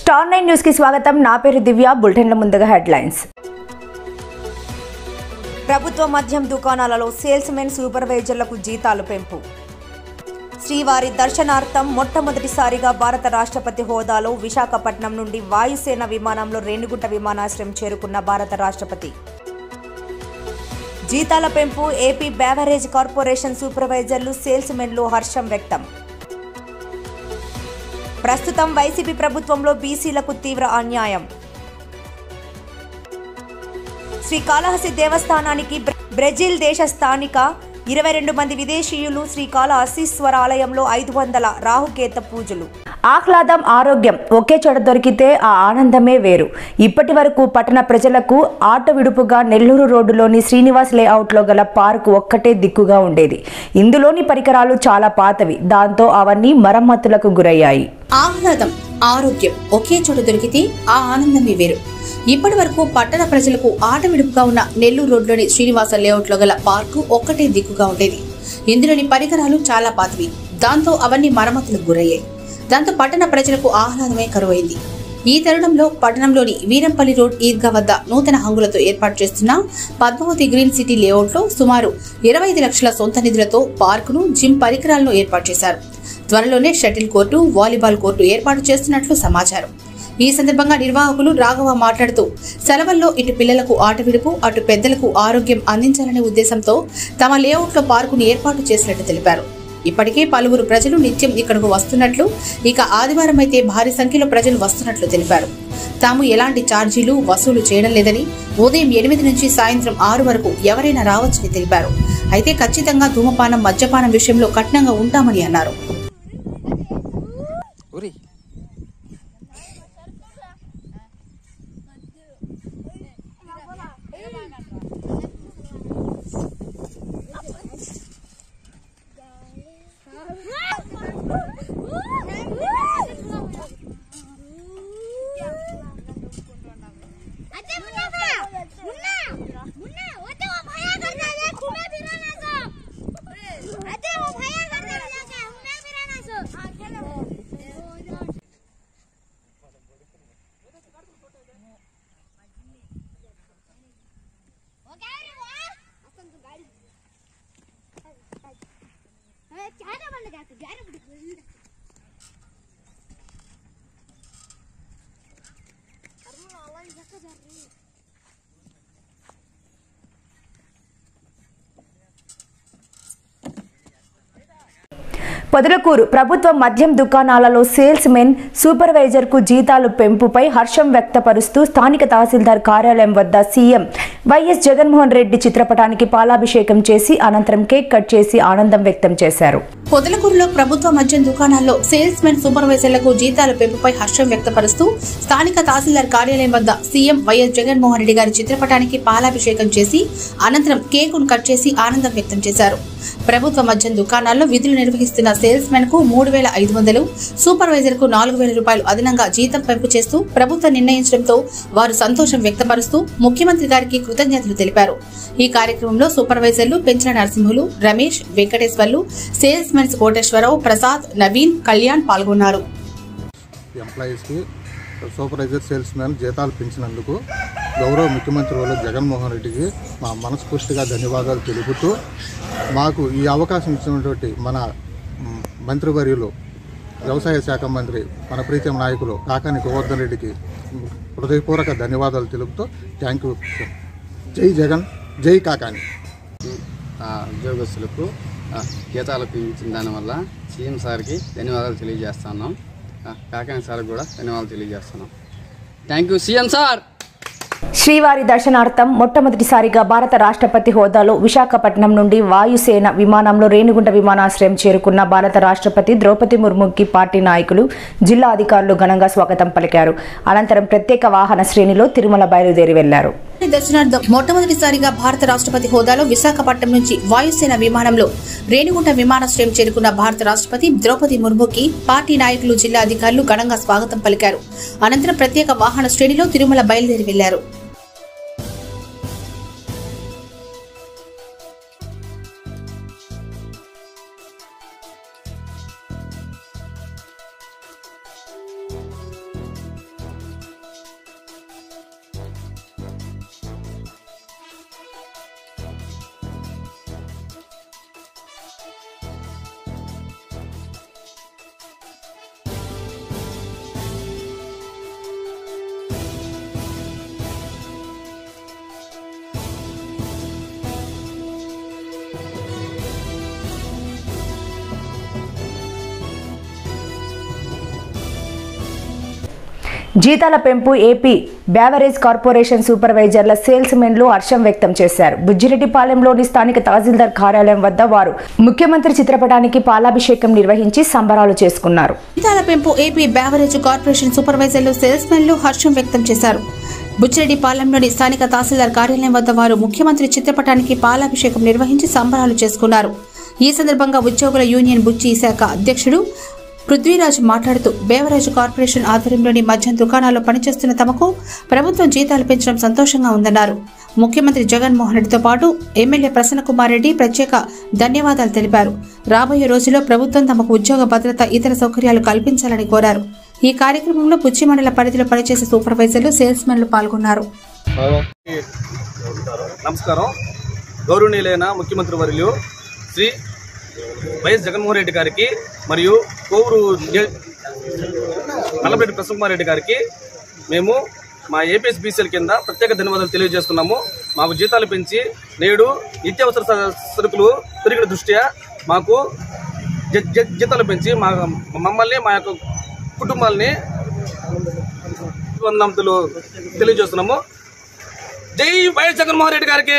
Star nine news కి స్వాగతం నా పేరు దివ్య బులెటిన్ల ముందుగా హెడ్లైన్స్ ప్రభుత్వ మద్యం దుకాణాలలో సేల్స్ మెన్ సూపర్వైజర్లకు జీతాలు పెంపు శ్రీవారి దర్శనార్థం మొట్టమొదటిసారిగా భారత రాష్ట్రపతి హోదాలో విశాఖపట్నం నుండి వాయుసేన విమానంలో రేణిగుంట విమానాశ్రయం చేరుకున్న భారత రాష్ట్రపతి జీతాల పెంపు ఏపీ బేవరేజ్ కార్పొరేషన్ సూపర్వైజర్లు సేల్స్ మెన్లు హర్షం వ్యక్తం ప్రస్తుతం వైసీపీ ప్రభుత్వంలో బీసీలకు తీవ్ర అన్యాయం శ్రీకాళహస్తి దేవస్థానానికి బ్రె- బ్రెజిల్ దేశ స్థానిక ఇరవై రెండు మంది విదేశీయులు శ్రీకాళహస్తీశ్వర ఆలయంలో ఐదు వందల రాహుకేత పూజలు ఆహ్లాదం ఆరోగ్యం ఒకే చోట దొరికితే ఆ ఆనందమే వేరు ఇప్పటి వరకు పట్టణ ప్రజలకు ఆటో విడుపుగా నెల్లూరు రోడ్డులోని శ్రీనివాస్ లేఅవుట్లో గల పార్కు ఒక్కటే దిక్కుగా ఉండేది ఇందులోని పరికరాలు చాలా పాతవి దాంతో అవన్నీ మరమ్మతులకు గురయ్యాయి ఆహ్లాదం ఆరోగ్యం ఒకే చోట దొరికితే ఆ ఆనందమే వేరు ఇప్పటి వరకు పట్టణ ప్రజలకు ఆట విడుపుగా ఉన్న నెల్లూరు రోడ్లోని శ్రీనివాస లేఅవుట్లో గల పార్కు ఒక్కటే దిక్కుగా ఉండేది ఇందులోని పరికరాలు చాలా పాతవి దాంతో అవన్నీ మరమ్మతులకు గురయ్యాయి దాంతో పట్టణ ప్రజలకు ఆహ్లాదమే కరువైంది ఈ తరుణంలో పట్టణంలోని వీరంపల్లి రోడ్ ఈద్గా వద్ద నూతన హంగులతో ఏర్పాటు చేస్తున్న పద్మావతి గ్రీన్ సిటీ లేఅవుట్లో సుమారు ఇరవై ఐదు లక్షల సొంత నిధులతో పార్కును జిమ్ పరికరాలను ఏర్పాటు చేశారు త్వరలోనే షటిల్ కోర్టు వాలీబాల్ కోర్టు ఏర్పాటు చేస్తున్నట్లు సమాచారం ఈ సందర్భంగా నిర్వాహకులు రాఘవ మాట్లాడుతూ సెలవుల్లో ఇటు పిల్లలకు ఆట విడుపు అటు పెద్దలకు ఆరోగ్యం అందించాలనే ఉద్దేశంతో తమ లేఅవుట్లో పార్కును ఏర్పాటు చేసినట్టు తెలిపారు ఇప్పటికే పలువురు ప్రజలు నిత్యం ఇక్కడకు వస్తున్నట్లు ఇక ఆదివారం అయితే భారీ సంఖ్యలో ప్రజలు వస్తున్నట్లు తెలిపారు తాము ఎలాంటి ఛార్జీలు వసూలు చేయడం లేదని ఉదయం ఎనిమిది నుంచి సాయంత్రం ఆరు వరకు ఎవరైనా రావచ్చని తెలిపారు అయితే ఖచ్చితంగా ధూమపానం మద్యపానం విషయంలో కఠినంగా ఉంటామని అన్నారు ఉరి अच्छा मुन्ना मुन्ना मुन्ना वो तो वो भैया करना है घूमे फिरना सो अच्छा वो भैया करना है जाके घूमे फिरना सो हां चलो वो क्या रे वो असन तो गाड़ी अरे चारा बंद जाके ग्यारह बजे अरुण आवाज जका जा रही है పొదలకూరు ప్రభుత్వ మద్యం దుకాణాలలో సేల్స్ మెన్ సూపర్వైజర్కు జీతాలు పెంపుపై హర్షం వ్యక్తపరుస్తూ స్థానిక తహసీల్దార్ కార్యాలయం వద్ద సీఎం వైఎస్ జగన్మోహన్ రెడ్డి చిత్రపటానికి పాలాభిషేకం చేసి అనంతరం కేక్ కట్ చేసి ఆనందం వ్యక్తం చేశారు పొదలకూరులో ప్రభుత్వ మద్యం దుకాణాల్లో సేల్స్ మెన్ సూపర్వైజర్లకు జీతాల పెంపుపై హర్షం వ్యక్తపరుస్తూ స్థానిక తహసీల్దార్ కార్యాలయం వద్ద సీఎం వైఎస్ జగన్మోహన్ రెడ్డి గారి చిత్రపటానికి పాలాభిషేకం చేసి అనంతరం కేకును కట్ చేసి ఆనందం వ్యక్తం చేశారు ప్రభుత్వ మద్యం దుకాణాల్లో విధులు నిర్వహిస్తున్న సేల్స్ మెన్ కు మూడు వేల ఐదు వందలు సూపర్వైజర్ కు నాలుగు వేల రూపాయలు అదనంగా జీతం పెంపు చేస్తూ ప్రభుత్వం నిర్ణయించడంతో వారు సంతోషం వ్యక్తపరుస్తూ ముఖ్యమంత్రి గారికి కృతజ్ఞతలు తెలిపారు ఈ కార్యక్రమంలో సూపర్వైజర్లు పెంచిన నరసింహులు రమేష్ వెంకటేశ్వర్లు సేల్స్ మెన్స్ కోటేశ్వరరావు ప్రసాద్ నవీన్ కళ్యాణ్ పాల్గొన్నారు ఎంప్లాయీస్కి సూపర్వైజర్ సేల్స్ మ్యాన్ జీతాలు పెంచినందుకు గౌరవ ముఖ్యమంత్రి వాళ్ళు జగన్మోహన్ రెడ్డికి మా మనస్ఫూర్తిగా ధన్యవాదాలు తెలుపుతూ మాకు ఈ అవకాశం ఇచ్చినటువంటి మన మ్, మంత్రివర్యులు వ్యవసాయ శాఖ మంత్రి మన ప్రీతం నాయకులు కాకాని గోవర్ధన్ రెడ్డికి మ్, హృదయపూర్వక ధన్యవాదాలు తెలుపుతూ థ్యాంక్ యూ జై జగన్ జై కాకాని ఆ ఉద్యోగస్తులకు ఆ, జీతాలు పెంచిన దానివల్ల సీఎం సార్కి ధన్యవాదాలు తెలియజేస్తున్నాం ఆ, కాకాని సార్కి కూడా ధన్యవాదాలు తెలియజేస్తున్నాం థ్యాంక్ యూ సీఎం సార్ శ్రీవారి దర్శనార్థం మొట్టమొదటిసారిగా భారత రాష్ట్రపతి హోదాలో విశాఖపట్నం నుండి వాయుసేన విమానంలో రేణిగుంట విమానాశ్రయం చేరుకున్న భారత రాష్ట్రపతి ద్రౌపది ముర్ముకి పార్టీ నాయకులు జిల్లా అధికారులు ఘనంగా స్వాగతం పలికారు అనంతరం ప్రత్యేక వాహన శ్రేణిలో తిరుమల బయలుదేరి వెళ్లారు దర్శనార్థం మొట్టమొదటిసారిగా భారత రాష్ట్రపతి హోదాలో విశాఖపట్నం నుంచి వాయుసేన విమానంలో రేణిగుంట విమానాశ్రయం చేరుకున్న భారత రాష్ట్రపతి ద్రౌపది ముర్ముకి పార్టీ నాయకులు జిల్లా అధికారులు ఘనంగా స్వాగతం పలికారు అనంతరం ప్రత్యేక వాహన శ్రేణిలో తిరుమల బయలుదేరి వెళ్లారు జీతాల పెంపు ఏపీ బ్యావరేజ్ కార్పొరేషన్ సూపర్వైజర్ల సేల్స్ మెన్లు హర్షం వ్యక్తం చేశారు బుజ్జిరెడ్డిపాలెంలోని స్థానిక తహసీల్దార్ కార్యాలయం వద్ద వారు ముఖ్యమంత్రి చిత్రపటానికి పాలాభిషేకం నిర్వహించి సంబరాలు చేసుకున్నారు జీతాల పెంపు ఏపీ బ్యావరేజ్ కార్పొరేషన్ సూపర్వైజర్లు సేల్స్ మెన్లు హర్షం వ్యక్తం చేశారు బుచ్చిరెడ్డిపాలెంలోని స్థానిక తహసీల్దార్ కార్యాలయం వద్ద వారు ముఖ్యమంత్రి చిత్రపటానికి పాలాభిషేకం నిర్వహించి సంబరాలు చేసుకున్నారు ఈ సందర్భంగా ఉద్యోగుల యూనియన్ బుచ్చి శాఖ అధ్యక్షుడు పృథ్వీరాజ్ మాట్లాడుతూ బేవరేజ్ కార్పొరేషన్ ఆధ్వర్యంలోని మద్యం దుకాణాల్లో పనిచేస్తున్న తమకు ప్రభుత్వం జీతాలు పెంచడం సంతోషంగా ఉందన్నారు ముఖ్యమంత్రి జగన్మోహన్ రెడ్డితో పాటు ఎమ్మెల్యే ప్రసన్న కుమార్ రెడ్డి ప్రత్యేక ధన్యవాదాలు తెలిపారు రాబోయే రోజుల్లో ప్రభుత్వం తమకు ఉద్యోగ భద్రత ఇతర సౌకర్యాలు కల్పించాలని కోరారు ఈ కార్యక్రమంలో పుచ్చి మండల పరిధిలో పనిచేసే సూపర్వైజర్లు సేల్స్ మెన్లు పాల్గొన్నారు నమస్కారం గౌరవనీయులైన ముఖ్యమంత్రి వర్యులు శ్రీ వైఎస్ జగన్మోహన్ రెడ్డి గారికి మరియు కోవూరు నియ- నల్లబెట్టి ప్రసన్నకుమార్ రెడ్డి గారికి మేము మా ఏపీఎస్ బీసీల కింద ప్రత్యేక ధన్యవాదాలు తెలియజేస్తున్నాము మాకు జీతాలు పెంచి నేడు నిత్యావసర స- సరుకులు పెరిగిన దృష్ట్యా మాకు జ- జ- జీతాలు పెంచి మా మమ్మల్ని మా యొక్క కుటుంబాలని వందనములు తెలియజేస్తున్నాము జై వైఎస్ జగన్మోహన్ రెడ్డి గారికి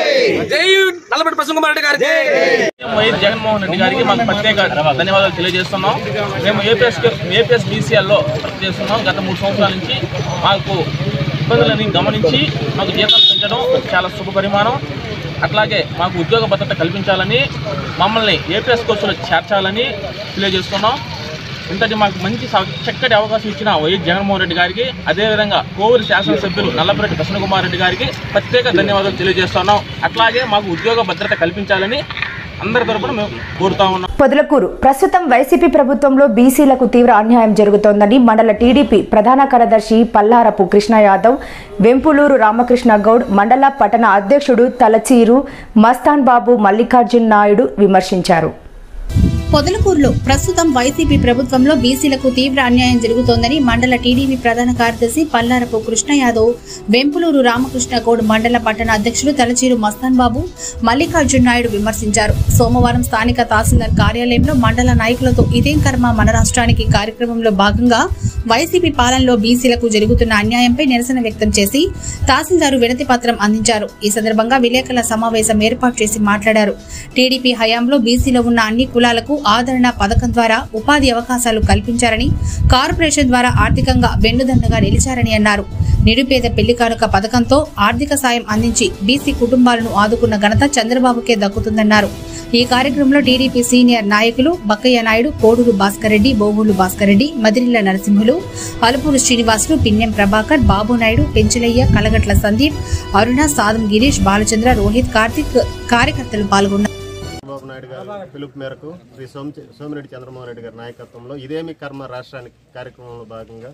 జై నల్లబెట్టి ప్రసన్న కుమార్ రెడ్డి గారికి వైఎస్ జగన్మోహన్ రెడ్డి గారికి మాకు ప్రత్యేక ధన్యవాదాలు తెలియజేస్తున్నాం మేము ఏపీఎస్ ఏపీఎస్ బీసీఎల్లో వర్క్ చేస్తున్నాం గత మూడు సంవత్సరాల నుంచి మాకు ఇబ్బందులని గమనించి మాకు జీతాలు పెంచడం చాలా శుభ పరిమాణం అట్లాగే మాకు ఉద్యోగ భద్రత కల్పించాలని మమ్మల్ని ఏపీఎస్ కోర్సులో చేర్చాలని తెలియజేస్తున్నాం ఇంతటి మాకు మంచి సవ- చక్కటి అవకాశం ఇచ్చిన వైఎస్ జగన్మోహన్ రెడ్డి గారికి అదేవిధంగా కోవూరు శాసనసభ్యులు నల్లపరెడ్డి ప్రసన్నకుమార్ రెడ్డి గారికి ప్రత్యేక ధన్యవాదాలు తెలియజేస్తున్నాం అట్లాగే మాకు ఉద్యోగ భద్రత కల్పించాలని అందరి తరపున మేము కోరుతా ఉన్నాం పొదలకూరు ప్రస్తుతం వైసీపీ ప్రభుత్వంలో బీసీలకు తీవ్ర అన్యాయం జరుగుతోందని మండల టీడీపీ ప్రధాన కార్యదర్శి పల్లారపు కృష్ణ యాదవ్ వెంపులూరు రామకృష్ణ గౌడ్ మండల పట్టణ అధ్యక్షుడు తలచీరు మస్తాన్ బాబు మల్లికార్జున్ నాయుడు విమర్శించారు పొదలకూరులో ప్రస్తుతం వైసీపీ ప్రభుత్వంలో బీసీలకు తీవ్ర అన్యాయం జరుగుతోందని మండల టీడీపీ ప్రధాన కార్యదర్శి పల్లారపు కృష్ణ యాదవ్ వెంపులూరు రామకృష్ణ గౌడ్ మండల పట్టణ అధ్యక్షుడు తలచీరు మస్తాన్ బాబు మల్లికార్జున్ నాయుడు విమర్శించారు సోమవారం స్థానిక తహసీల్దార్ కార్యాలయంలో మండల నాయకులతో ఇదేం కర్మ మన రాష్ట్రానికి కార్యక్రమంలో భాగంగా వైసీపీ పాలనలో బీసీలకు జరుగుతున్న అన్యాయంపై నిరసన వ్యక్తం చేసి తహసీల్దారు వినతి పత్రం అందించారు ఈ సందర్భంగా విలేకరుల సమావేశం ఏర్పాటు చేసి మాట్లాడారు టీడీపీ హయాంలో బీసీలో ఉన్న అన్ని కులాలకు ఆదరణ పథకం ద్వారా ఉపాధి అవకాశాలు కల్పించారని కార్పొరేషన్ ద్వారా ఆర్థికంగా వెన్నుదన్నుగా నిలిచారని అన్నారు నిరుపేద పెళ్లి కానుక పథకంతో ఆర్థిక సాయం అందించి బీసీ కుటుంబాలను ఆదుకున్న ఘనత చంద్రబాబుకే దక్కుతుందన్నారు ఈ కార్యక్రమంలో టీడీపీ సీనియర్ నాయకులు బక్కయ్య నాయుడు కోడూరు భాస్కర్ రెడ్డి బోగూలు భాస్కర్ రెడ్డి మదిరిల్ల నరసింహులు అలుపూరు శ్రీనివాసులు పిన్నెం ప్రభాకర్ బాబు నాయుడు పెంచలయ్య కలగట్ల సందీప్ అరుణ సాదం గిరీష్ బాలచంద్ర రోహిత్ కార్తిక్ కార్యకర్తలు పాల్గొన్నారు చంద్రబాబు నాయుడు గారి పిలుపు మేరకు శ్రీ సోమ సోమిరెడ్డి చంద్రమోహన్ రెడ్డి గారి నాయకత్వంలో ఇదేమి కర్మ రాష్ట్రానికి కార్యక్రమంలో భాగంగా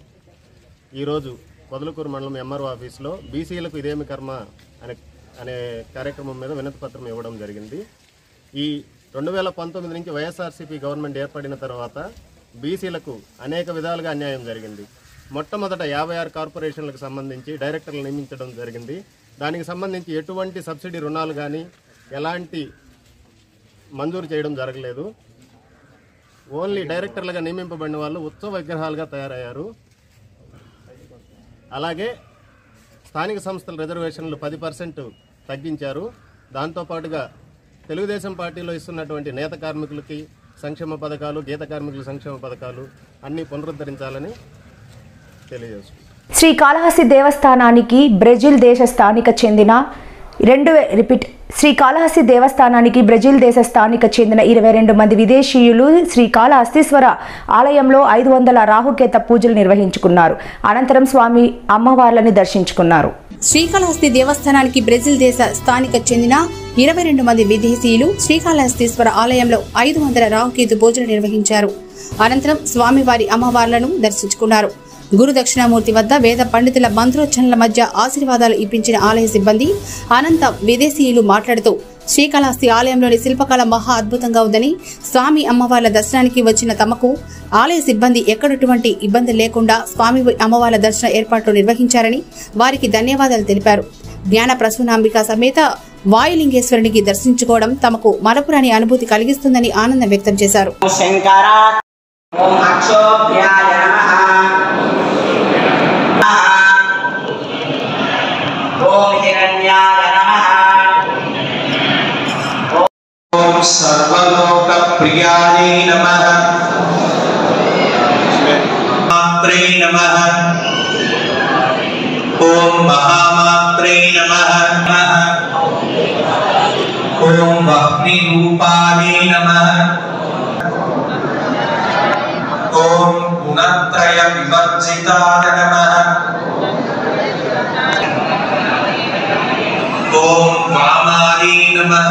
ఈరోజు పొదలకూరు మండలం ఎంఆర్ఓ ఆఫీస్లో బీసీలకు ఇదేమి కర్మ అనే అనే కార్యక్రమం మీద వినతి పత్రం ఇవ్వడం జరిగింది ఈ రెండు వేల పంతొమ్మిది నుంచి వైఎస్ఆర్సీపీ గవర్నమెంట్ ఏర్పడిన తర్వాత బీసీలకు అనేక విధాలుగా అన్యాయం జరిగింది మొట్టమొదట యాభై ఆరు కార్పొరేషన్లకు సంబంధించి డైరెక్టర్లు నియమించడం జరిగింది దానికి సంబంధించి ఎటువంటి సబ్సిడీ రుణాలు కానీ ఎలాంటి మంజూరు చేయడం జరగలేదు ఓన్లీ డైరెక్టర్లుగా నియమింపబడిన వాళ్ళు ఉత్సవ విగ్రహాలుగా తయారయ్యారు అలాగే స్థానిక సంస్థల రిజర్వేషన్లు పది పర్సెంట్ తగ్గించారు దాంతోపాటుగా తెలుగుదేశం పార్టీలో ఇస్తున్నటువంటి నేత కార్మికులకి సంక్షేమ పథకాలు గీత కార్మికుల సంక్షేమ పథకాలు అన్నీ పునరుద్ధరించాలని తెలియజేస్తున్నాను శ్రీకాళహస్తి దేవస్థానానికి బ్రెజిల్ దేశ స్థానిక చెందిన రెండు రిపీట్ శ్రీకాళహస్తి దేవస్థానానికి బ్రెజిల్ దేశ స్థానిక చెందిన ఇరవై రెండు మంది విదేశీయులు శ్రీకాళహస్తీశ్వర ఆలయంలో ఐదు వందల రాహుకేత పూజలు నిర్వహించుకున్నారు అనంతరం స్వామి అమ్మవార్లని దర్శించుకున్నారు శ్రీకాళహస్తి దేవస్థానానికి బ్రెజిల్ దేశ స్థానిక చెందిన ఇరవై రెండు మంది విదేశీయులు శ్రీకాళహస్తీశ్వర ఆలయంలో ఐదు వందల రాహుకేతు పూజలు నిర్వహించారు అనంతరం స్వామివారి అమ్మవార్లను దర్శించుకున్నారు గురు దక్షిణామూర్తి వద్ద వేద పండితుల మంత్రోచ్చరణల మధ్య ఆశీర్వాదాలు ఇప్పించిన ఆలయ సిబ్బంది అనంతం విదేశీయులు మాట్లాడుతూ శ్రీకాళహస్తి ఆలయంలోని శిల్పకళ మహా అద్భుతంగా ఉందని స్వామి అమ్మవార్ల దర్శనానికి వచ్చిన తమకు ఆలయ సిబ్బంది ఎక్కడటువంటి ఇబ్బంది లేకుండా స్వామి అమ్మవార్ల దర్శన ఏర్పాట్లు నిర్వహించారని వారికి ధన్యవాదాలు తెలిపారు జ్ఞాన ప్రసూనాంబిక సమేత వాయులింగేశ్వరునికి దర్శించుకోవడం తమకు మరపురాని అనుభూతి కలిగిస్తుందని ఆనందం వ్యక్తం చేశారు శంకరా ఓం అక్షోభ్యాయ నమః सर्वलोकप्रियायै नमः मात्रे नमः ॐ महामात्रे नमः ॐ वह्निरूपायै नमः ॐ गुणत्रयविवर्जिताय नमः ॐ वामायै नमः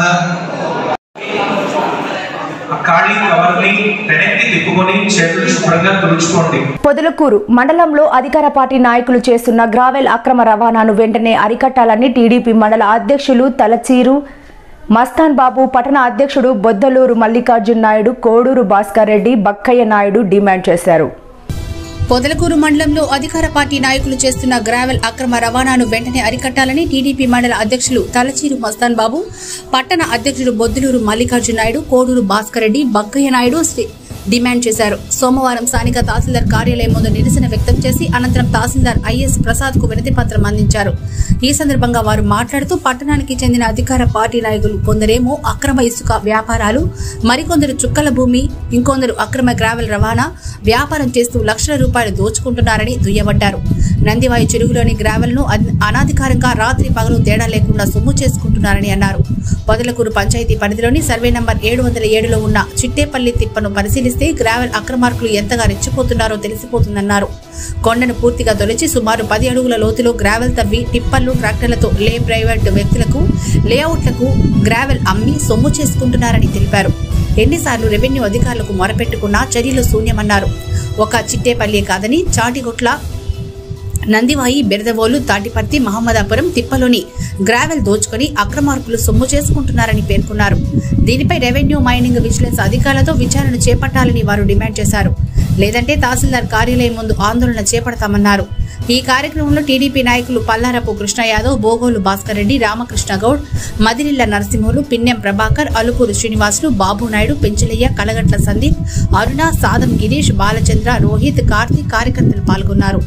ఖాళీ కవర్ని వెనక్కి తిప్పుకొని చేతులు శుభ్రంగా తుడుచుకోండి పొదలకూరు మండలంలో అధికార పార్టీ నాయకులు చేస్తున్న గ్రావెల్ అక్రమ రవాణాను వెంటనే అరికట్టాలని టీడీపీ మండల అధ్యక్షులు తలచీరు మస్తాన్ బాబు పట్టణ అధ్యక్షుడు బొద్దలూరు మల్లికార్జున్ నాయుడు కోడూరు భాస్కర్ రెడ్డి బక్కయ్య నాయుడు డిమాండ్ చేశారు పొదలకూరు మండలంలో అధికార పార్టీ నాయకులు చేస్తున్న గ్రావెల్ అక్రమ రవాణాను వెంటనే అరికట్టాలని టీడీపీ మండల అధ్యక్షులు తలచీరు మస్తాన్ బాబు పట్టణ అధ్యక్షుడు బొద్దులూరు మల్లికార్జున నాయుడు కోడూరు భాస్కర్ రెడ్డి బక్కయ్య నాయుడు శ్రీ- డిమాండ్ చేశారు సోమవారం స్థానిక తహసీల్దార్ కార్యాలయం ముందు నిరసన వ్యక్తం చేసి అనంతరం తహసీల్దార్ ఐఎస్ ప్రసాద్ కు వినతి పత్రం అందించారు ఈ సందర్భంగా వారు మాట్లాడుతూ పట్టణానికి చెందిన అధికార పార్టీ నాయకులు కొందరేమో అక్రమ ఇసుక వ్యాపారాలు మరికొందరు చుక్కల భూమి ఇంకొందరు అక్రమ గ్రావెల్ రవాణా వ్యాపారం చేస్తూ లక్షల రూపాయలు దోచుకుంటున్నారని దుయ్యబట్టారు నందివాయి చెరువులోని గ్రావెల్ ను అనాధికారంగా రాత్రి పగలు తేడా లేకుండా సొమ్ము చేసుకుంటున్నారని అన్నారు పొదలకూరు పంచాయతీ పరిధిలోని సర్వే నంబర్ ఏడు వందల ఏడులో ఉన్న చిట్టేపల్లి తిప్పను పరిశీలిస్తే గ్రావెల్ అక్రమార్కులు ఎంతగా రెచ్చిపోతున్నారో తెలిసిపోతుందన్నారు కొండను పూర్తిగా తొలచి సుమారు పది అడుగుల లోతులో గ్రావెల్ తవ్వి టిప్పర్లు ట్రాక్టర్లతో లే ప్రైవేట్ వ్యక్తులకు లేఅవుట్లకు గ్రావెల్ అమ్మి సొమ్ము చేసుకుంటున్నారని తెలిపారు ఎన్నిసార్లు రెవెన్యూ అధికారులకు మొరపెట్టుకున్నా చర్యలు శూన్యమన్నారు ఒక చిట్టేపల్లి కాదని చాటిగొట్ల నందివాయి బెరదవోలు తాటిపర్తి మహమ్మదాపురం తిప్పలోని గ్రావెల్ దోచుకొని అక్రమార్కులు సొమ్ము చేసుకుంటున్నారని పేర్కొన్నారు దీనిపై రెవెన్యూ మైనింగ్ విజిలెన్స్ అధికారులతో విచారణ చేపట్టాలని వారు డిమాండ్ చేశారు లేదంటే తహసీల్దార్ కార్యాలయం ముందు ఆందోళన చేపడతామన్నారు ఈ కార్యక్రమంలో టీడీపీ నాయకులు పల్లారపు కృష్ణ యాదవ్ బోగోలు భాస్కర్ రెడ్డి రామకృష్ణ గౌడ్ మదిరిల్ల నరసింహులు పిన్నెం ప్రభాకర్ అలుకూరు శ్రీనివాసులు బాబు నాయుడు పెంచలయ్య కలగట్ల సందీప్ అరుణ సాదం గిరీష్ బాలచంద్ర రోహిత్ కార్తీక్ కార్యకర్తలు పాల్గొన్నారు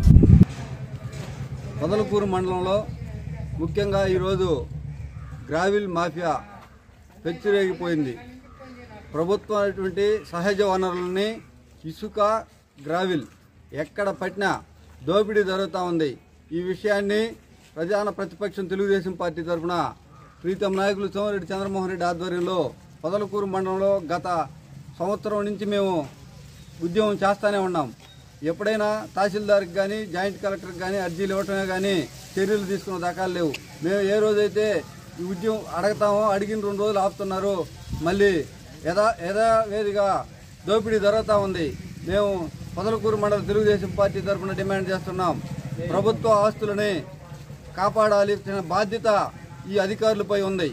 పొదలకూరు మండలంలో ముఖ్యంగా ఈరోజు గ్రావిల్ మాఫియా పెచ్చిరేగిపోయింది ప్రభుత్వం అనేటువంటి సహజ వనరులని ఇసుక గ్రావిల్ ఎక్కడ పట్టినా దోపిడీ జరుగుతూ ఉంది ఈ విషయాన్ని ప్రధాన ప్రతిపక్షం తెలుగుదేశం పార్టీ తరఫున ప్రీతం నాయకులు సోమిరెడ్డి చంద్రమోహన్ రెడ్డి ఆధ్వర్యంలో పొదలకూరు మండలంలో గత సంవత్సరం నుంచి మేము ఉద్యమం చేస్తూనే ఉన్నాం ఎప్పుడైనా తహసీల్దార్కి కానీ జాయింట్ కలెక్టర్కి కానీ అర్జీలు ఇవ్వటమే కానీ చర్యలు తీసుకున్న దాఖలు లేవు మేము ఏ రోజైతే ఈ ఉద్యమం అడగతామో అడిగిన రెండు రోజులు ఆపుతున్నారు మళ్ళీ యథా యథావేదిగా దోపిడీ జరుగుతూ ఉంది మేము పొదలకూరు మండల తెలుగుదేశం పార్టీ తరఫున డిమాండ్ చేస్తున్నాం ప్రభుత్వ ఆస్తులని కాపాడాల్సిన బాధ్యత ఈ అధికారులపై ఉంది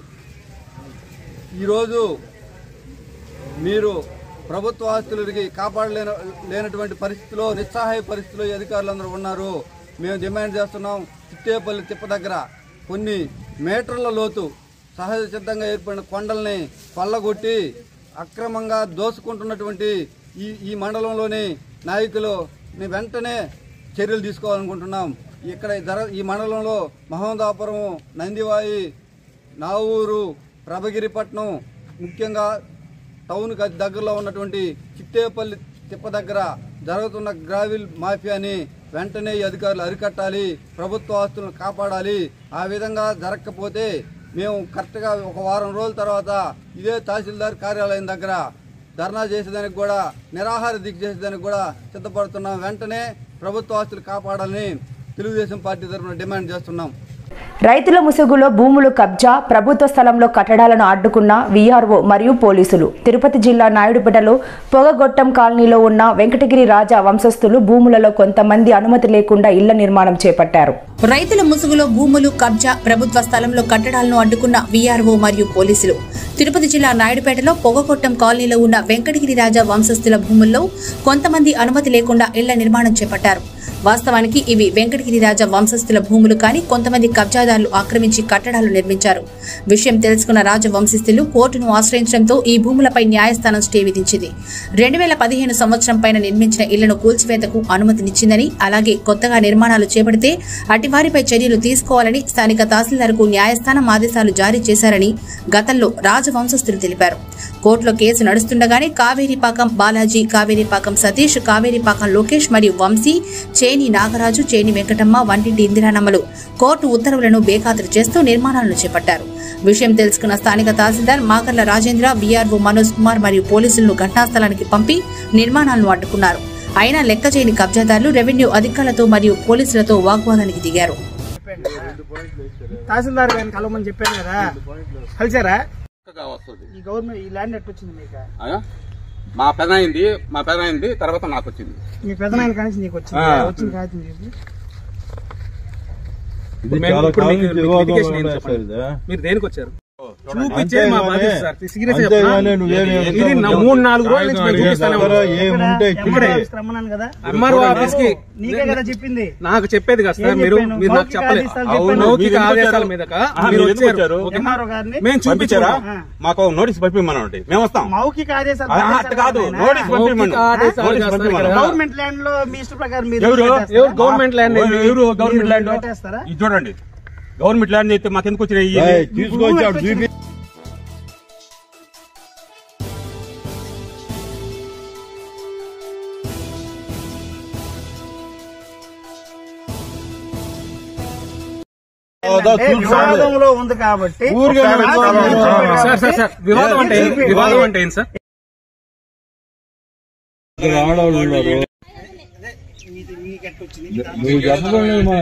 ఈరోజు మీరు ప్రభుత్వ ఆస్తులకి కాపాడలేన లేనటువంటి పరిస్థితిలో నిస్సహాయ పరిస్థితిలో ఈ అధికారులందరూ ఉన్నారు మేము డిమాండ్ చేస్తున్నాం చిట్టేపల్లి తిప్ప దగ్గర కొన్ని మీటర్ల లోతు సహజ సిద్ధంగా ఏర్పడిన కొండల్ని పల్లగొట్టి అక్రమంగా దోసుకుంటున్నటువంటి ఈ ఈ మండలంలోని నాయకులు వెంటనే చర్యలు తీసుకోవాలనుకుంటున్నాం ఇక్కడ జర ఈ మండలంలో మహమ్మదాపురం నందివాయి నావూరు ప్రభగిరిపట్నం ముఖ్యంగా టౌన్కి అతి దగ్గరలో ఉన్నటువంటి చిట్టేపల్లి తిప్ప దగ్గర జరుగుతున్న గ్రావిల్ మాఫియాని వెంటనే ఈ అధికారులు అరికట్టాలి ప్రభుత్వ ఆస్తులను కాపాడాలి ఆ విధంగా జరగకపోతే మేము కరెక్ట్గా ఒక వారం రోజుల తర్వాత ఇదే తహసీల్దార్ కార్యాలయం దగ్గర ధర్నా చేసేదానికి కూడా నిరాహార దీక్ష చేసేదానికి కూడా సిద్ధపడుతున్నాం వెంటనే ప్రభుత్వ ఆస్తులు కాపాడాలని తెలుగుదేశం పార్టీ తరఫున డిమాండ్ చేస్తున్నాం రైతుల ముసుగులో భూములు కబ్జా ప్రభుత్వ స్థలంలో కట్టడాలను అడ్డుకున్న వీఆర్ఓ మరియు పోలీసులు తిరుపతి జిల్లా నాయుడుపేటలో పొగగొట్టం కాలనీలో ఉన్న వెంకటగిరి రాజా వంశస్థులు భూములలో కొంతమంది అనుమతి లేకుండా ఇళ్ల నిర్మాణం చేపట్టారు రైతుల ముసుగులో భూములు కబ్జా ప్రభుత్వ స్థలంలో కట్టడాలను అడ్డుకున్న వీఆర్ఓ మరియు పోలీసులు తిరుపతి జిల్లా నాయుడుపేటలో పొగకొట్టం కాలనీలో ఉన్న వెంకటగిరి రాజా వంశస్థుల భూముల్లో కొంతమంది అనుమతి లేకుండా ఇళ్ల నిర్మాణం చేపట్టారు వాస్తవానికి ఇవి వెంకటగిరి రాజా వంశస్థుల భూములు కానీ కొంతమంది కబ్జాదారులు ఆక్రమించి కట్టడాలు నిర్మించారు విషయం తెలుసుకున్న రాజ వంశస్థులు కోర్టును ఆశ్రయించడంతో ఈ భూములపై న్యాయస్థానం స్టే విధించింది రెండు వేల పదిహేను సంవత్సరం పైన నిర్మించిన ఇళ్లను కూల్చివేతకు అనుమతినిచ్చిందని అలాగే కొత్తగా నిర్మాణాలు చేపడితే అటివారిపై చర్యలు తీసుకోవాలని స్థానిక తహసీల్దార్కు న్యాయస్థానం ఆదేశాలు జారీ చేశారని గతంలో రాజవంశస్థులు తెలిపారు కోర్టులో కేసు నడుస్తుండగానే కావేరీపాకం బాలాజీ కావేరీపాకం సతీష్ కావేరీపాకం లోకేష్ మరియు వంశీ చేని నాగరాజు చేని వెంకటమ్మ వంటింటి ఇందిరానమ్మలు కోర్టు ఉత్తర్వులను బేఖాతరు చేస్తూ నిర్మాణాలను చేపట్టారు విషయం తెలుసుకున్న స్థానిక తహసీల్దార్ మాకర్ల రాజేంద్ర వీఆర్ఓ మనోజ్ కుమార్ మరియు పోలీసులను ఘటనాస్థలానికి పంపి నిర్మాణాలను అడ్డుకున్నారు అయినా లెక్క చేయని కబ్జాదారులు రెవెన్యూ అధికారులతో మరియు పోలీసులతో వాగ్వాదానికి దిగారు తహసీల్దార్ గారిని కలవమని చెప్పాను కదా కలిసారా వస్తుంది ఈ గవర్నమెంట్ ఈ ల్యాండ్ ఎట్లా వచ్చింది మీకు అయ్యా మా పెదనైంది మా పెదనైంది తర్వాత నాకు వచ్చింది మీ పెదనాయన కానీ నీకు వచ్చింది ఆ. వచ్చిన కాగితం చూపి మేము ఇప్పుడు మీకు litigation ఏంటి చెప్పండి? మీరు దేనికి వచ్చారు చూపించేది మా బాధ్యత సార్ సీరియస్ ఇది నా మూడు నాలుగు రోజుల నుంచి మేము చూపిస్తానే ఉన్నాం. ఇక్కడే రమ్మన్నాను కదా ఎంఆర్ఓ ఆఫీస్ కి నీకే కదా చెప్పింది నాకు చెప్పేది కదా సార్ ఏం మీరు చెప్పాను? మీరు నాకు మౌఖిక చెప్పలేదు ఆదేశాలు అవును, చెప్పాను. మౌఖిక మీరు ఎందుకు ఆదేశాల వచ్చారు? మీదక ఆహా, మీరు మీరు ఎందుకు వచ్చారు వచ్చారు? ఎంఆర్ఓ గారిని మేము పంపించారా చూపించారా మాకు నోటీస్ పంపిమనండి మేము వస్తాం మౌఖిక ఆదేశాలు ఆ, పంపించారు అట్ట కాదు ఆయన. నోటీస్ పంపిమను ఆదేశాలు నోటీస్ చేస్తారు పంపిమను ఇక్కడ. గవర్నమెంట్ ల్యాండ్ లో మీ ఇష్ట ప్రకారం మీరు ఎవరు పెట్టేస్తారా? ఎవరు గవర్నమెంట్ ల్యాండ్ ఎవరు ఎవరు గవర్నమెంట్ ల్యాండ్ పెట్టేస్తారా? ఇది చూడండి గవర్నమెంట్ ల్యాండ్ అయితే మాకు ఎందుకు వచ్చినాయి తీసుకొచ్చాడు చూపి అంటే వివాదంలో ఉంది కాబట్టి సార్ సార్ సార్ వివాదం అంటే ఏంటి? వివాదం అంటే ఏంటి సార్ నువ్వు చెప్పలేదు మా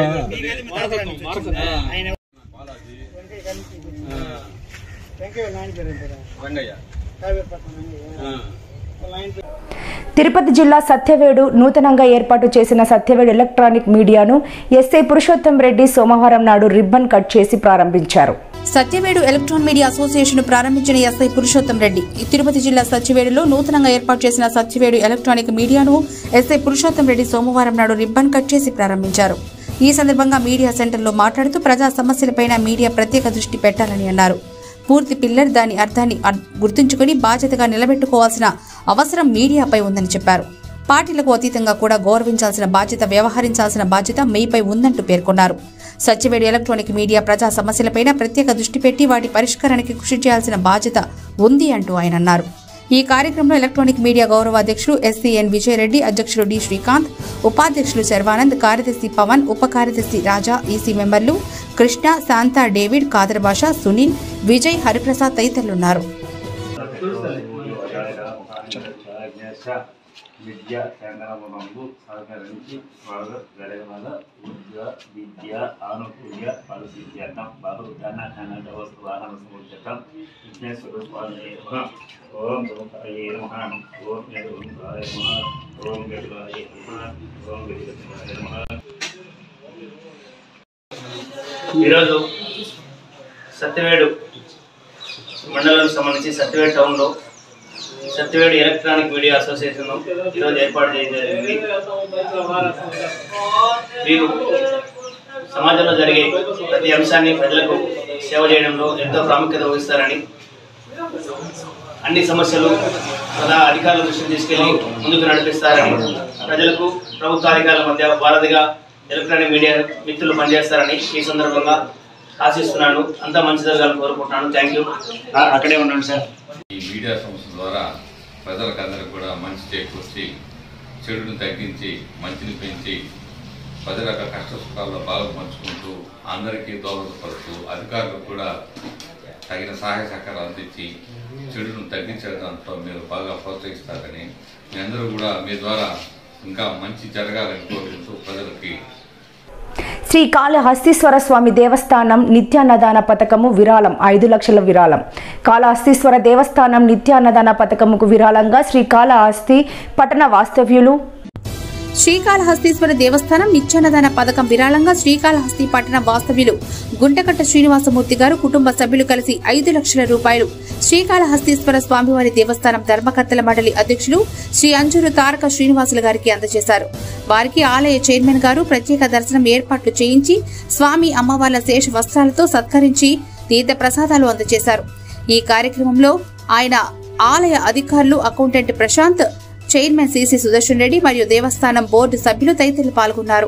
తిరుపతి జిల్లా సత్యవేడు నూతనంగా ఏర్పాటు చేసిన సత్యవేడు ఎలక్ట్రానిక్ మీడియాను ఎస్ఐ పురుషోత్తం రెడ్డి సోమవారం నాడు రిబ్బన్ కట్ చేసి ప్రారంభించారు సత్యవేడు ఎలక్ట్రాన్ మీడియా అసోసియేషన్ ప్రారంభించిన ఎస్ఐ పురుషోత్తం రెడ్డి ఈ తిరుపతి జిల్లా సత్యవేడులో నూతనంగా ఏర్పాటు చేసిన సత్యవేడు ఎలక్ట్రానిక్ మీడియాను ఎస్ఐ పురుషోత్తం రెడ్డి సోమవారం నాడు రిబ్బన్ కట్ చేసి ప్రారంభించారు ఈ సందర్భంగా మీడియా సెంటర్లో మాట్లాడుతూ ప్రజా సమస్యలపైన మీడియా ప్రత్యేక దృష్టి పెట్టాలని అన్నారు పూర్తి పిల్లర్ దాని అర్థాన్ని అర్- గుర్తుంచుకుని బాధ్యతగా నిలబెట్టుకోవాల్సిన అవసరం మీడియాపై ఉందని చెప్పారు పార్టీలకు అతీతంగా కూడా గౌరవించాల్సిన బాధ్యత వ్యవహరించాల్సిన బాధ్యత మీపై ఉందంటూ పేర్కొన్నారు సత్యవేడు ఎలక్ట్రానిక్ మీడియా ప్రజా సమస్యలపైన ప్రత్యేక దృష్టి పెట్టి వాటి పరిష్కారానికి కృషి చేయాల్సిన బాధ్యత ఉంది అంటూ ఆయన అన్నారు ఈ కార్యక్రమంలో ఎలక్ట్రానిక్ మీడియా గౌరవ అధ్యక్షుడు ఎస్సీఎన్ విజయరెడ్డి అధ్యక్షుడు డి శ్రీకాంత్ ఉపాధ్యక్షులు శర్వానంద్ కార్యదర్శి పవన్ ఉప కార్యదర్శి రాజా ఈసీ మెంబర్లు కృష్ణ శాంత డేవిడ్ కాదర్ భాష సునీల్ విజయ్ హరిప్రసాద్ తదితరులున్నారు విద్య కేంద్రమునందు సహకరించి జరగగల ఉద్యోగ విద్య ఆనుకూల్య ఫలసిద్ధ్యర్థం బహుధన ధన వస్తు వాహన సముద్యతం విఘ్నేశ్వర స్వామి నమః. ఓం గోకాయ నమః ఓం యదుంకాయ నమః ఓం గరుడాయ నమః ఓం గరుడాయ నమః ఈరోజు సత్యవేడు మండలానికి సంబంధించి సత్యవేడు టౌన్లో సత్యవేడు ఎలక్ట్రానిక్ మీడియా అసోసియేషన్ ఈరోజు ఏర్పాటు చేయడం జరిగింది వీరు సమాజంలో జరిగే ప్రతి అంశాన్ని ప్రజలకు సేవ చేయడంలో ఎంతో ప్రాముఖ్యత వహిస్తారని అన్ని సమస్యలు ప్రధాన అధికారుల దృష్టికి తీసుకెళ్లి ముందుకు నడిపిస్తారని ప్రజలకు ప్రభుత్వ అధికారుల మధ్య వారధిగా ఎలక్ట్రానిక్ మీడియా మిత్రులు పనిచేస్తారని ఈ సందర్భంగా ఆశిస్తున్నాను అంతా మంచి జరగాలని కోరుకుంటున్నాను థ్యాంక్ యూ అక్కడే ఉండండి సార్ ఈ మీడియా సంస్థ ద్వారా ప్రజలకు అందరికి కూడా మంచి చేకూర్చి చెడును తగ్గించి మంచిని పెంచి ప్రజల యొక్క కష్ట సుఖాల్లో బాగా పంచుకుంటూ అందరికీ దోహదపడుతూ అధికారులకు కూడా తగిన సహాయ సహకారాలు అందించి చెడును తగ్గించే దాంట్లో మీరు బాగా ప్రోత్సహిస్తారని మీ అందరూ కూడా మీ ద్వారా ఇంకా మంచి జరగాలని కోరుకుంటూ ప్రజలకి శ్రీ కాళహస్తీశ్వర స్వామి దేవస్థానం నిత్యాన్నదాన పథకము విరాళం ఐదు లక్షల విరాళం కాళహస్తీశ్వర దేవస్థానం నిత్యాన్నదాన పథకముకు విరాళంగా శ్రీ కాళహస్తి పట్టణ వాస్తవ్యులు శ్రీకాళహస్తీశ్వర దేవస్థానం నిత్యాన్నదాన పథకం విరాళంగా శ్రీకాళహస్తి పట్టణ వాస్తవ్యులు గుంటకట్ట శ్రీనివాసమూర్తి గారు కుటుంబ సభ్యులు కలిసి ఐదు లక్షల రూపాయలు శ్రీకాళహస్తీశ్వర స్వామివారి దేవస్థానం ధర్మకర్తల మండలి అధ్యక్షులు శ్రీ అంజూరు తారక శ్రీనివాసులు గారికి అందజేశారు వారికి ఆలయ చైర్మన్ గారు ప్రత్యేక దర్శనం ఏర్పాట్లు చేయించి స్వామి అమ్మవార్ల శేష వస్త్రాలతో సత్కరించి తీర్థ ప్రసాదాలు అందజేశారు ఈ కార్యక్రమంలో ఆయన ఆలయ అధికారులు accountant Prashanth chairman CC Sudarshan Reddy మరియు దేవస్థానం బోర్డు సభ్యులు తదితరులు పాల్గొన్నారు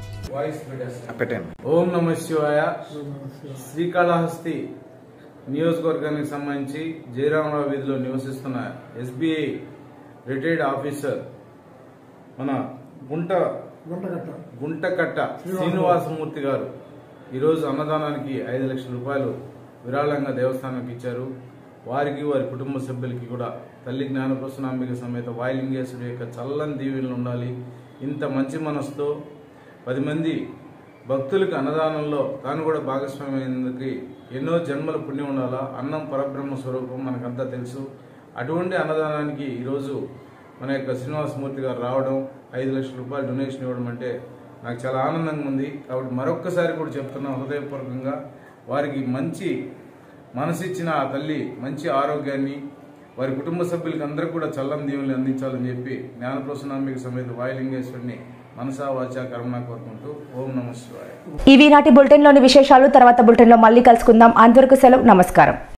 ఓం నమ శివాయ శ్రీకాళహస్తి నియోజకవర్గానికి సంబంధించి జయరామరావు వీధిలో నివసిస్తున్న ఎస్బీఐ రిటైర్డ్ ఆఫీసర్ మన గుంట గుంటకట్ట శ్రీనివాసమూర్తి గారు ఈరోజు అన్నదానానికి ఐదు లక్షల రూపాయలు విరాళంగా దేవస్థానానికి ఇచ్చారు వారికి వారి కుటుంబ సభ్యులకి కూడా తల్లి జ్ఞానప్రసనాంబిక సమేత వాయులింగేశ్వరి యొక్క చల్లని దీవెనలు ఉండాలి ఇంత మంచి మనసుతో పది మంది భక్తులకు అన్నదానంలో తాను కూడా భాగస్వామ్యమైనందుకు ఎన్నో జన్మల పుణ్యం ఉండాలా అన్నం పరబ్రహ్మ స్వరూపం మనకంతా తెలుసు అటువంటి అన్నదానానికి ఈరోజు మన యొక్క శ్రీనివాసమూర్తి గారు రావడం ఐదు లక్షల రూపాయలు డొనేషన్ ఇవ్వడం అంటే నాకు చాలా ఆనందంగా ఉంది కాబట్టి మరొక్కసారి కూడా చెప్తున్నాం హృదయపూర్వకంగా వారికి మంచి మనసిచ్చిన ఆ తల్లి మంచి ఆరోగ్యాన్ని వారి కుటుంబ సభ్యులకి అందరూ కూడా చల్లని దీవుల్ని అందించాలని చెప్పి జ్ఞానప్రసనాంబిక సమేత వాయులింగేశ్వరిని మనసా వాచా కర్మ కోరుకుంటూ ఓం నమ శివాయ ఇవి నాటి బులెటిన్లోని విశేషాలు తర్వాత బులెటిన్లో మళ్ళీ కలుసుకుందాం అంతవరకు సెలవు నమస్కారం